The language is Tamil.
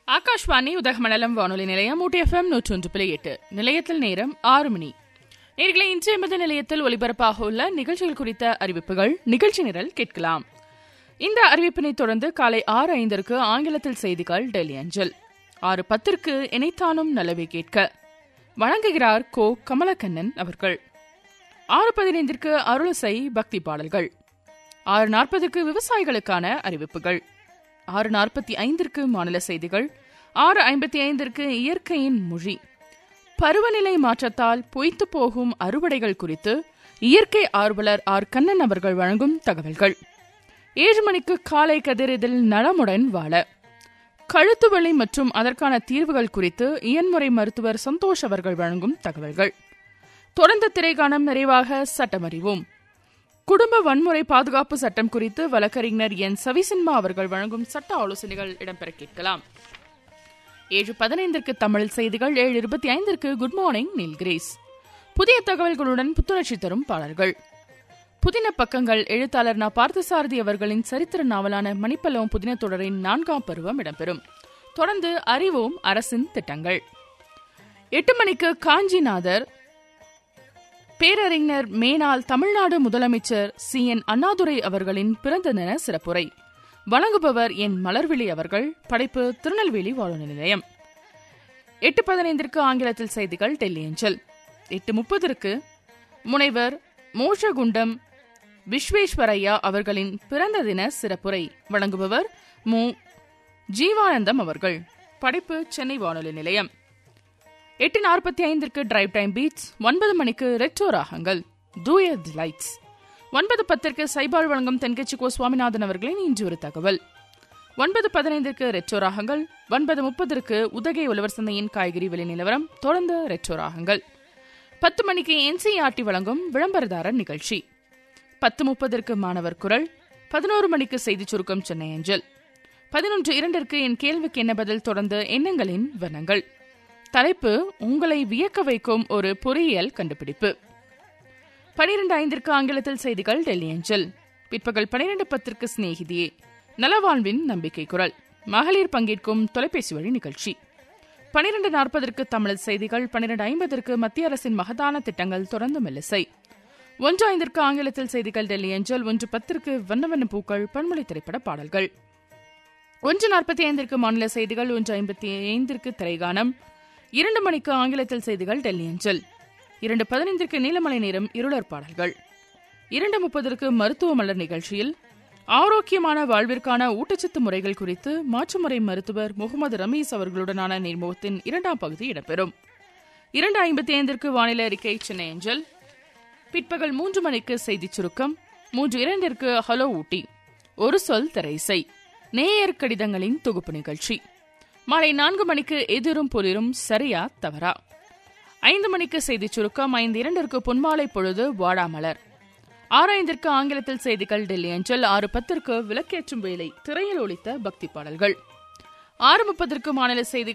ஆகாஷ்வாணி உதகமண்டலம் வானொலி நிலையம் ஊட்டி எஃப்எம் நூற்றொன்று புள்ளி எட்டு நிலையத்தில் நேரம் ஆறு மணி நேர்களை இன்றைய மத நிலையத்தில் ஒலிபரப்பாக உள்ள நிகழ்ச்சிகள் குறித்த அறிவிப்புகள் நிகழ்ச்சி நிரல் கேட்கலாம் இந்த அறிவிப்பினை தொடர்ந்து காலை ஆறு ஐந்திற்கு ஆங்கிலத்தில் செய்திகள் டெல்லி அஞ்சல் ஆறு பத்திற்கு இணைத்தானும் நலவை கேட்க வழங்குகிறார் கோ கமலக்கண்ணன் அவர்கள் ஆறு பதினைந்திற்கு அருளசை பக்தி பாடல்கள் ஆறு நாற்பதுக்கு விவசாயிகளுக்கான அறிவிப்புகள் ஆறு நாற்பத்தி ஐந்திற்கு மாநில செய்திகள் ஆறு ஐம்பத்தி ஐந்திற்கு இயற்கையின் மொழி பருவநிலை மாற்றத்தால் பொய்த்து போகும் அறுவடைகள் குறித்து இயற்கை ஆர்வலர் ஆர் கண்ணன் அவர்கள் வழங்கும் தகவல்கள் ஏழு மணிக்கு காலை கதிரிதில் நலமுடன் வாழ கழுத்து வலி மற்றும் அதற்கான தீர்வுகள் குறித்து இயன்முறை மருத்துவர் சந்தோஷ் அவர்கள் வழங்கும் தகவல்கள் தொடர்ந்த திரைக்காணம் நிறைவாக சட்டமறிவோம் குடும்ப வன்முறை பாதுகாப்பு சட்டம் குறித்து வழக்கறிஞர் என் சவிசின்மா அவர்கள் வழங்கும் சட்ட ஆலோசனைகள் இடம்பெற கேட்கலாம் ஏழு பதினைந்திற்கு தமிழ் செய்திகள் ஏழு இருபத்தி ஐந்திற்கு குட் மார்னிங் நீல்கிரேஸ் புதிய தகவல்களுடன் புத்துணர்ச்சி தரும் பாடல்கள் புதின பக்கங்கள் எழுத்தாளர் நா பார்த்தசாரதி அவர்களின் சரித்திர நாவலான மணிப்பல்லவம் புதின தொடரின் நான்காம் பருவம் இடம்பெறும் தொடர்ந்து அறிவோம் அரசின் திட்டங்கள் எட்டு மணிக்கு காஞ்சிநாதர் பேரறிஞர் மேனாள் தமிழ்நாடு முதலமைச்சர் சி என் அண்ணாதுரை அவர்களின் பிறந்த தின சிறப்புரை வழங்குபவர் என் மலர்விழி அவர்கள் படைப்பு திருநெல்வேலி வானொலி நிலையம் எட்டு பதினைந்திற்கு ஆங்கிலத்தில் செய்திகள் டெல்லி அஞ்சல் எட்டு முப்பதற்கு முனைவர் மோஷகுண்டம் விஸ்வேஸ்வரையா அவர்களின் பிறந்த தின சிறப்புரை வழங்குபவர் மு ஜீவானந்தம் அவர்கள் படைப்பு சென்னை வானொலி நிலையம் எட்டு நாற்பத்தி ஐந்திற்கு டிரைவ் டைம் பீட்ஸ் ஒன்பது மணிக்கு ரெட்ரோ ராகங்கள் டூயர் லைட்ஸ் ஒன்பது பத்திற்கு சைபால் வழங்கும் தென்கட்சி கோ சுவாமிநாதன் அவர்களின் இன்று ஒரு தகவல் ஒன்பது பதினைந்திற்கு ரெட்ரோ ராகங்கள் ஒன்பது முப்பதற்கு உதகை உழவர் சந்தையின் காய்கறி விலை நிலவரம் தொடர்ந்து ரெட்ரோ ராகங்கள் பத்து மணிக்கு என்சிஆர்டி வழங்கும் விளம்பரதாரர் நிகழ்ச்சி பத்து முப்பதற்கு மாணவர் குரல் பதினோரு மணிக்கு செய்திச் சுருக்கம் சென்னை அஞ்சல் பதினொன்று இரண்டிற்கு என் கேள்விக்கு என்ன பதில் தொடர்ந்து எண்ணங்களின் வண்ணங்கள் தலைப்பு உங்களை வியக்க வைக்கும் ஒரு பொறியியல் கண்டுபிடிப்பு பனிரெண்டு ஐந்திற்கு ஆங்கிலத்தில் செய்திகள் டெல்லி அஞ்சல் பிற்பகல் பனிரெண்டு பத்திற்கு சிநேகிதியே நலவாழ்வின் நம்பிக்கை குரல் மகளிர் பங்கேற்கும் தொலைபேசி வழி நிகழ்ச்சி பனிரெண்டு நாற்பதற்கு தமிழ் செய்திகள் பனிரெண்டு ஐம்பதற்கு மத்திய அரசின் மகதான திட்டங்கள் தொடர்ந்து மெல்லிசை ஒன்று ஐந்திற்கு ஆங்கிலத்தில் செய்திகள் டெல்லி அஞ்சல் ஒன்று பத்திற்கு வண்ண வண்ண பூக்கள் பன்மொழி திரைப்பட பாடல்கள் ஒன்று நாற்பத்தி ஐந்திற்கு மாநில செய்திகள் ஒன்று ஐம்பத்தி ஐந்திற்கு திரைகானம் இரண்டு மணிக்கு ஆங்கிலத்தில் செய்திகள் டெல்லி அஞ்சல் இரண்டு பதினைந்திற்கு நீலமலை நேரம் இருளர் பாடல்கள் இரண்டு முப்பதற்கு மருத்துவ மலர் நிகழ்ச்சியில் ஆரோக்கியமான வாழ்விற்கான ஊட்டச்சத்து முறைகள் குறித்து மாற்றுமுறை மருத்துவர் முகமது ரமீஸ் அவர்களுடனான நேர்முகத்தின் இரண்டாம் பகுதி இடம்பெறும் இரண்டு ஐம்பத்தி ஐந்திற்கு வானிலை அறிக்கை சென்னை அஞ்சல் பிற்பகல் மூன்று மணிக்கு செய்திச் சுருக்கம் மூன்று இரண்டிற்கு ஹலோ ஊட்டி ஒரு சொல் திரைசை நேயர் கடிதங்களின் தொகுப்பு நிகழ்ச்சி மாலை நான்கு மணிக்கு எதிரும் பொலிரும் சரியா தவறா ஐந்து மணிக்கு செய்திச் சுருக்கம் ஐந்து இரண்டிற்கு பொன்மாலை பொழுது வாடாமலர் ஆறு ஐந்திற்கு ஆங்கிலத்தில் செய்திகள் டெல்லி அஞ்சல் ஆறு பத்திற்கு விளக்கேற்றும் வேலை திரையில் ஒலித்த பக்தி பாடல்கள் ஆறு முப்பதற்கு மாநில செய்திகள்